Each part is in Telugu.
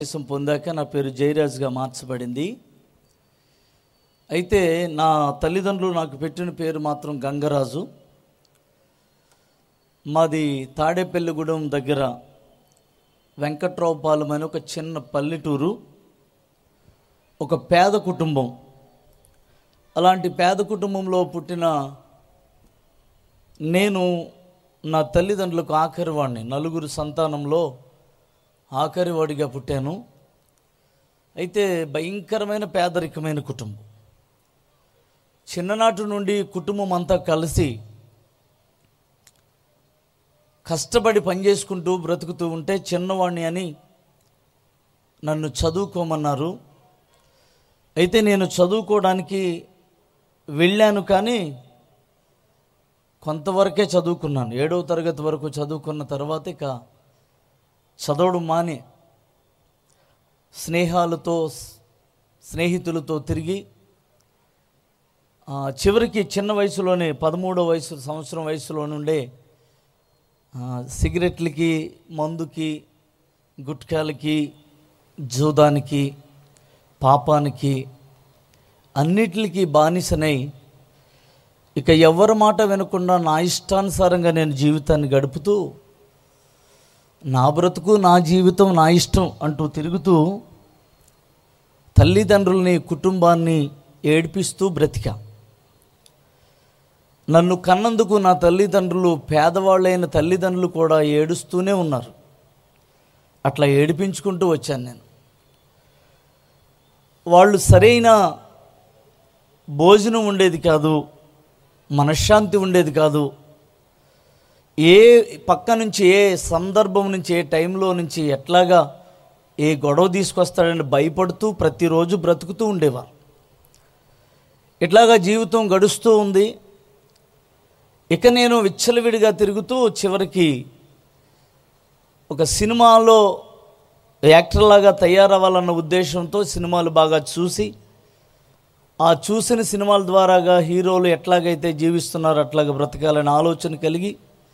బాప్టిసం పొందాక నా పేరు జయరాజ్గా మార్చబడింది అయితే నా తల్లిదండ్రులు నాకు పెట్టిన పేరు మాత్రం గంగరాజు మాది తాడేపల్లిగూడెం దగ్గర వెంకట్రావుపాలెం అని ఒక చిన్న పల్లెటూరు ఒక పేద కుటుంబం అలాంటి పేద కుటుంబంలో పుట్టిన నేను నా తల్లిదండ్రులకు ఆఖరి వాడిని నలుగురు సంతానంలో ఆఖరి వాడిగా పుట్టాను అయితే భయంకరమైన పేదరికమైన కుటుంబం చిన్ననాటి నుండి కుటుంబం అంతా కలిసి కష్టపడి పనిచేసుకుంటూ బ్రతుకుతూ ఉంటే చిన్నవాడిని అని నన్ను చదువుకోమన్నారు అయితే నేను చదువుకోవడానికి వెళ్ళాను కానీ కొంతవరకే చదువుకున్నాను ఏడవ తరగతి వరకు చదువుకున్న తర్వాత ఇక చదవడం మానే స్నేహాలతో స్నేహితులతో తిరిగి ఆ, చివరికి చిన్న వయసులోనే పదమూడో వయసు సంవత్సరం వయసులో నుండే ఆ, సిగరెట్లకి మందుకి గుట్కాలకి జూదానికి పాపానికి అన్నిటికి బానిసనై ఇక ఎవరి మాట వినకుండా నా ఇష్టానుసారంగా నేను జీవితాన్ని గడుపుతూ నా బ్రతుకు నా జీవితం నా ఇష్టం అంటూ తిరుగుతూ తల్లిదండ్రుల్ని కుటుంబాన్ని ఏడిపిస్తూ బ్రతికా నన్ను కన్నందుకు నా తల్లిదండ్రులు పేదవాళ్ళైన తల్లిదండ్రులు కూడా ఏడుస్తూనే ఉన్నారు అట్లా ఏడిపించుకుంటూ వచ్చాను నేను వాళ్ళు సరైన భోజనం ఉండేది కాదు మనశ్శాంతి ఉండేది కాదు ఏ పక్క నుంచి ఏ సందర్భం నుంచి ఏ టైంలో నుంచి ఎట్లాగా ఏ గొడవ తీసుకొస్తాడని భయపడుతూ ప్రతిరోజు బ్రతుకుతూ ఉండేవారు ఇట్లాగా జీవితం గడుస్తూ ఉంది ఇక నేను విచ్చలవిడిగా తిరుగుతూ చివరికి ఒక సినిమాలో యాక్టర్లాగా తయారవ్వాలన్న ఉద్దేశంతో సినిమాలు బాగా చూసి ఆ చూసిన సినిమాల ద్వారాగా హీరోలు ఎట్లాగైతే జీవిస్తున్నారో అట్లాగా బ్రతకాలనే ఆలోచన కలిగి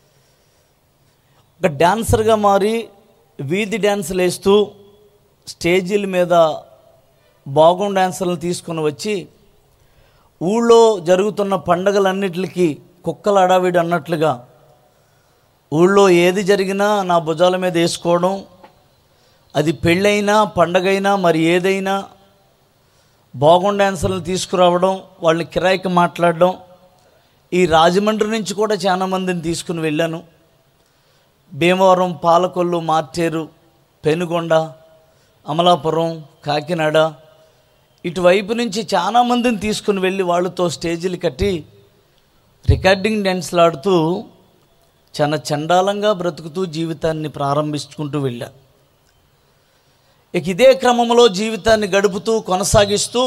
ఒక డాన్సర్గా మారి వీధి డ్యాన్సులు వేస్తూ స్టేజీల మీద బాగుం డ్యాన్సర్లను తీసుకొని వచ్చి ఊళ్ళో జరుగుతున్న పండగలన్నిటికీ కుక్కల అడావిడి అన్నట్లుగా ఊళ్ళో ఏది జరిగినా నా భుజాల మీద వేసుకోవడం అది పెళ్ళైనా పండగైనా మరి ఏదైనా బాగుండ డాన్సర్లను తీసుకురావడం వాళ్ళని కిరాయికి మాట్లాడడం ఈ రాజమండ్రి నుంచి కూడా చాలా మందిని తీసుకుని వెళ్ళాను భీమవరం పాలకొల్లు మార్టేరు పెనుగొండ అమలాపురం కాకినాడ ఇటువైపు నుంచి చాలా మందిని తీసుకుని వెళ్ళి వాళ్ళతో స్టేజీలు కట్టి రికార్డింగ్ డ్యాన్స్లు ఆడుతూ చాలా చండాలంగా బ్రతుకుతూ జీవితాన్ని ప్రారంభించుకుంటూ వెళ్ళా ఇక ఇదే క్రమంలో జీవితాన్ని గడుపుతూ కొనసాగిస్తూ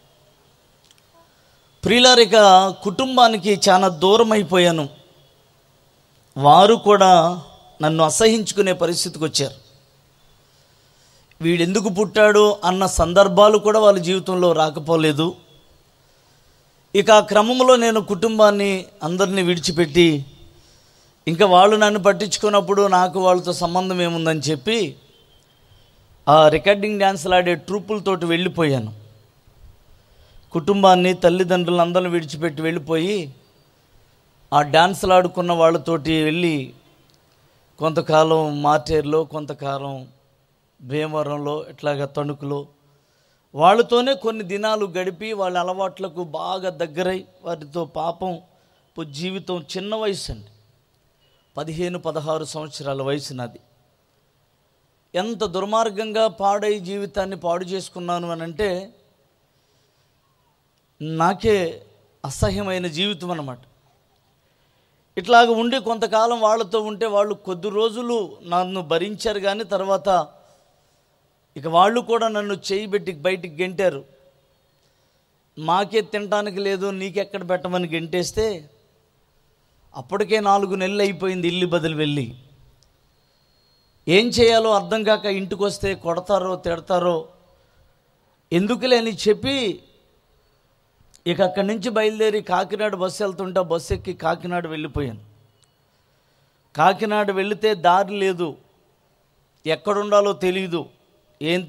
ప్రియులారిక కుటుంబానికి చాలా దూరం అయిపోయాను వారు కూడా నన్ను అసహించుకునే పరిస్థితికి వచ్చారు వీడెందుకు పుట్టాడు అన్న సందర్భాలు కూడా వాళ్ళ జీవితంలో రాకపోలేదు ఇక ఆ క్రమంలో నేను కుటుంబాన్ని అందరినీ విడిచిపెట్టి ఇంకా వాళ్ళు నన్ను పట్టించుకున్నప్పుడు నాకు వాళ్ళతో సంబంధం ఏముందని చెప్పి ఆ రికార్డింగ్ డ్యాన్సులు ఆడే ట్రూపులతోటి వెళ్ళిపోయాను కుటుంబాన్ని తల్లిదండ్రులను అందరిని విడిచిపెట్టి వెళ్ళిపోయి ఆ డాన్సులు ఆడుకున్న వాళ్ళతోటి వెళ్ళి కొంతకాలం మార్టేర్లో కొంతకాలం భీమవరంలో ఇట్లాగా తణుకులో వాళ్ళతోనే కొన్ని దినాలు గడిపి వాళ్ళ అలవాట్లకు బాగా దగ్గరై వారితో పాపం పు- జీవితం చిన్న వయసు అండి పదిహేను పదహారు సంవత్సరాల వయసు నాది ఎంత దుర్మార్గంగా పాడై జీవితాన్ని పాడు చేసుకున్నాను అని అంటే నాకే అసహ్యమైన జీవితం అన్నమాట ఇట్లాగ ఉండి కొంతకాలం వాళ్ళతో ఉంటే వాళ్ళు కొద్ది రోజులు నన్ను భరించారు కానీ తర్వాత ఇక వాళ్ళు కూడా నన్ను చేయి పెట్టి బయటికి గెంటారు మాకే తినటానికి లేదు నీకెక్కడ పెట్టమని గెంటేస్తే అప్పటికే నాలుగు నెలలు అయిపోయింది ఇల్లు బదులు వెళ్ళి ఏం చేయాలో అర్థం కాక ఇంటికి వస్తే కొడతారో తిడతారో ఎందుకులే అని చెప్పి ఇక అక్కడి నుంచి బయలుదేరి కాకినాడ బస్సు వెళ్తుంటే ఆ బస్సు ఎక్కి కాకినాడ వెళ్ళిపోయాను కాకినాడ వెళితే దారి లేదు ఎక్కడుండాలో తెలియదు ఏం